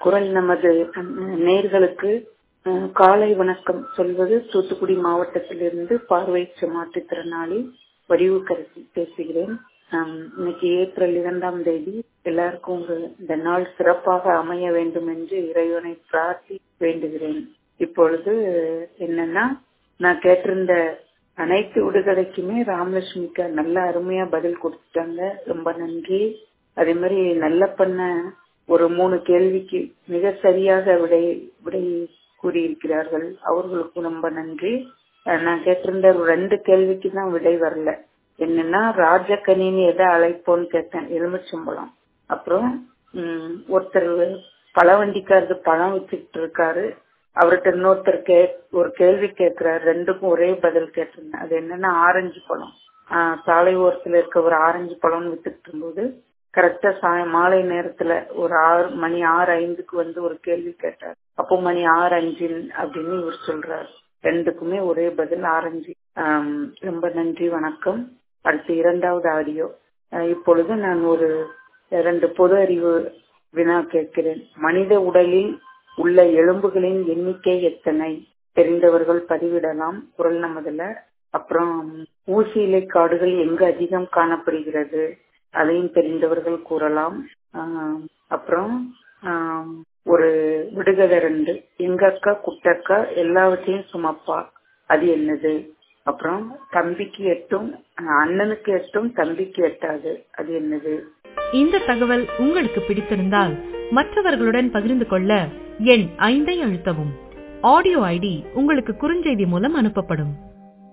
குரல் நமது நேர்களுக்கு காலை வணக்கம் சொல்வது தூத்துக்குடி மாவட்டத்திலிருந்து பார்வையற்ற மாற்றுத்திறனாளி வடிவுக்கரசி பேசுகிறேன் இன்னைக்கு ஏப்ரல் இரண்டாம் தேதி எல்லாருக்கும் இந்த நாள் சிறப்பாக அமைய வேண்டும் என்று இறைவனை பிரார்த்தி வேண்டுகிறேன் இப்பொழுது என்னன்னா நான் கேட்டிருந்த அனைத்து விடுகதைக்குமே ராமலட்சுமிக்கு நல்ல அருமையா பதில் கொடுத்துட்டாங்க ரொம்ப நன்றி அதே மாதிரி நல்ல பண்ண ஒரு மூணு கேள்விக்கு மிக சரியாக விடை விடை கூறியிருக்கிறார்கள் அவர்களுக்கு ரொம்ப நன்றி நான் கேட்டிருந்த ரெண்டு கேள்விக்கு தான் விடை வரல என்னன்னா ராஜகனின்னு எதை அழைப்போன்னு கேட்டேன் எலுமிச்சம்பழம் அப்புறம் உம் ஒருத்தர் பழவண்டிக்காரருக்கு பழம் வச்சுக்கிட்டு இருக்காரு அவர்கிட்ட இன்னொருத்தர் கே ஒரு கேள்வி கேட்கிறாரு ரெண்டுக்கும் ஒரே பதில் கேட்டிருந்தேன் அது என்னன்னா ஆரஞ்சு பழம் ஆஹ் சாலை ஓரத்துல இருக்க ஒரு ஆரஞ்சு பழம்னு வித்துட்டு இருக்கும்போது கரெக்டா சாய மாலை நேரத்துல ஒரு ஆறு மணி ஆறு ஐந்துக்கு வந்து ஒரு கேள்வி கேட்டார் அப்போ மணி ஆறு அஞ்சு அப்படின்னு இவர் சொல்றாரு ரெண்டுக்குமே ஒரே பதில் ஆரஞ்சு ரொம்ப நன்றி வணக்கம் அடுத்து இரண்டாவது ஆடியோ இப்பொழுது நான் ஒரு இரண்டு பொது அறிவு வினா கேட்கிறேன் மனித உடலில் உள்ள எலும்புகளின் எண்ணிக்கை எத்தனை தெரிந்தவர்கள் பதிவிடலாம் குரல் நமதுல அப்புறம் ஊசி இலை காடுகள் எங்கு அதிகம் காணப்படுகிறது அதையும் தெரிந்தவர்கள் கூறலாம் அப்புறம் ஒரு விடுகதை ரெண்டு எங்க அக்கா குட்டக்கா எல்லாவற்றையும் சுமப்பா அது என்னது அப்புறம் தம்பிக்கு எட்டும் அண்ணனுக்கு எட்டும் தம்பிக்கு எட்டாது அது என்னது இந்த தகவல் உங்களுக்கு பிடித்திருந்தால் மற்றவர்களுடன் பகிர்ந்து கொள்ள எண் ஐந்தை அழுத்தவும் ஆடியோ ஐடி உங்களுக்கு குறுஞ்செய்தி மூலம் அனுப்பப்படும்